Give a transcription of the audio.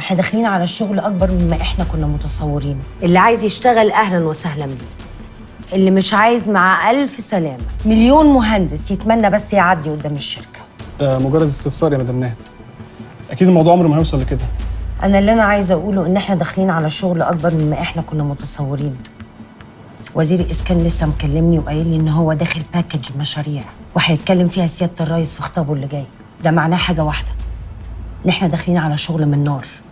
احنا داخلين على الشغل اكبر مما احنا كنا متصورين اللي عايز يشتغل اهلا وسهلا بيه اللي مش عايز مع الف سلامه مليون مهندس يتمنى بس يعدي قدام الشركه ده مجرد استفسار يا مدام نهد اكيد الموضوع عمره ما هيوصل لكده انا اللي انا عايزه اقوله ان احنا داخلين على شغل اكبر مما احنا كنا متصورين وزير الاسكان لسه مكلمني وقايل لي ان هو داخل باكج مشاريع وهيتكلم فيها سياده الرئيس في خطابه اللي جاي ده معناه حاجه واحده ان احنا داخلين على شغل من نار